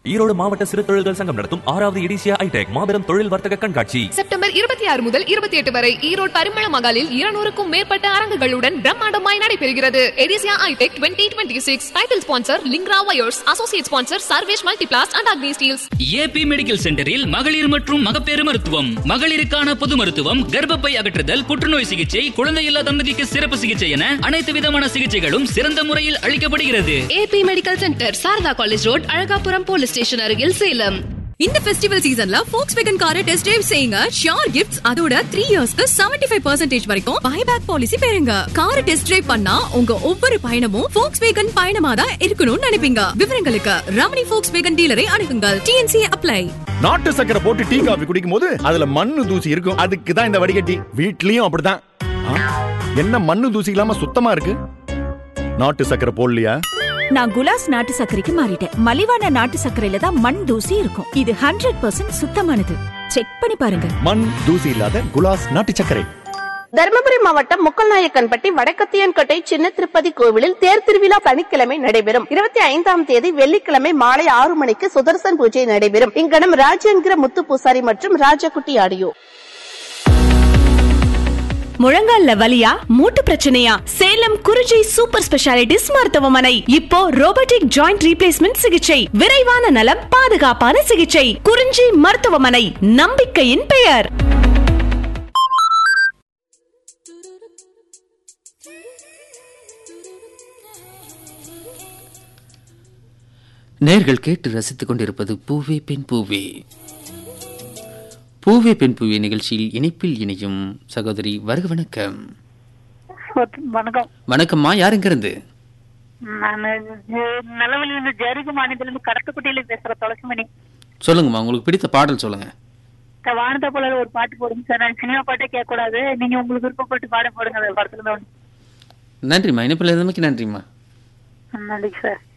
ஈரோடு மாவட்ட சிறு தொழில்கள் சங்கம் நடத்தும் ஆறாவது எடிசியா ஐடெக் மாபெரும் தொழில் வர்த்தக கண்காட்சி செப்டம்பர் இருபத்தி ஆறு முதல் இருபத்தி எட்டு வரை ஈரோடு பரிமள மகாலில் இருநூறுக்கும் மேற்பட்ட அரங்குகளுடன் பிரம்மாண்டமாய் நடைபெறுகிறது எடிசியா iTech twenty twenty six title sponsor லிங்க்ரா wires associate sponsor Sarvesh multiplast and Agni steels A B medical சென்டரில் மகளிர் மற்றும் மகப்பேறு மருத்துவம் மகளிருக்கான பொது மருத்துவம் கர்ப்பப்பை அகற்றுதல் புற்றுநோய் சிகிச்சை குழந்தையில்லா தம்பதிக்கு சிறப்பு சிகிச்சை என அனைத்து விதமான சிகிச்சைகளும் சிறந்த முறையில் அளிக்கப்படுகிறது A B medical centre Sarada college road Alagapuram police station அருகில் சேலம் இந்த ஃபெஸ்டிவல் சீசன்ல ஃபோக்ஸ் வேகன் காரை டெஸ்ட் டிரைவ் செய்யுங்க ஷியோர் கிஃப்ட்ஸ் அதோட த்ரீ இயர்ஸ்க்கு செவன்டி ஃபைவ் பர்சன்டேஜ் வரைக்கும் பைபேக் பாலிசி பெறுங்க காரை டெஸ்ட் டிரைவ் பண்ணா உங்க ஒவ்வொரு பயணமும் ஃபோக்ஸ் வேகன் பயணமா தான் இருக்கணும்னு நினைப்பீங்க விவரங்களுக்கு ரமணி ஃபோக்ஸ் வேகன் டீலரை அணுகுங்கள் டிஎன்சி அப்ளை நாட்டு சக்கரை போட்டு டீ காபி குடிக்கும் போது அதுல மண்ணு தூசி இருக்கும் அதுக்கு தான் இந்த வடிகட்டி வீட்லயும் அப்படிதான் ஆ, என்ன மண்ணு தூசி இல்லாம சுத்தமா இருக்கு நாட்டு சக்கரை போடலையா நான் குலாஸ் நாட்டு சர்க்கரைக்கு மாறிட்டேன் மலிவான நாட்டு சர்க்கரையில தான் மண் தூசி இருக்கும் இது ஹண்ட்ரட் பர்சன்ட் சுத்தமானது செக் பண்ணி பாருங்க மண் தூசி இல்லாத குலாஸ் நாட்டு சர்க்கரை தருமபுரி மாவட்டம் முக்கல்நாயக்கன்பட்டி வடக்கத்தியன்கோட்டை சின்ன திருப்பதி கோவிலில் தேர் திருவிழா சனிக்கிழமை நடைபெறும் இருபத்தி ஐந்தாம் தேதி வெள்ளிக்கிழமை மாலை ஆறு மணிக்கு சுதர்சன் பூஜை நடைபெறும் இங்கனம் ராஜு என்கிற முத்து பூசாரி மற்றும் ராஜகுட்டி ஆடியோ முழங்கால்ல வலியா மூட்டு பிரச்சனையா சேலம் குறிஞ்சி சூப்பர் ஸ்பெஷாலிட்டிஸ் மருத்துவமனை இப்போ ரோபோட்டிக் ஜாயிண்ட் ரீப்ளேஸ்மெண்ட் சிகிச்சை விரைவான நலம் பாதுகாப்பான சிகிச்சை குறிஞ்சி மருத்துவமனை நம்பிக்கையின் பெயர் நேர்கள் கேட்டு ரசித்துக் கொண்டிருப்பது பூவே பெண் பூவே பூவே பெண் பூவே நிகழ்ச்சியில் இணைப்பில் இணையும் சகோதரி வருக வணக்கம் வணக்கம் வணக்கம்மா யாருங்க இருந்து நான் நிலவலி இருந்து ஜருகு மாநிலத்திலிருந்து கடத்துக்குட்டியில பேசுற துளசிமணி சொல்லுங்கம்மா உங்களுக்கு பிடித்த பாடல் சொல்லுங்க இந்த வானத்தை போல ஒரு பாட்டு போடுங்க சார் நான் சினிமா பாட்டே கேட்க கூடாது நீங்க உங்களுக்கு விருப்பப்பட்டு பாட போடுங்க அந்த படத்துல இருந்து நன்றிம்மா இணைப்பில் இருந்தமைக்கு நன்றிம்மா ஒண்ணு. நன்றி சார்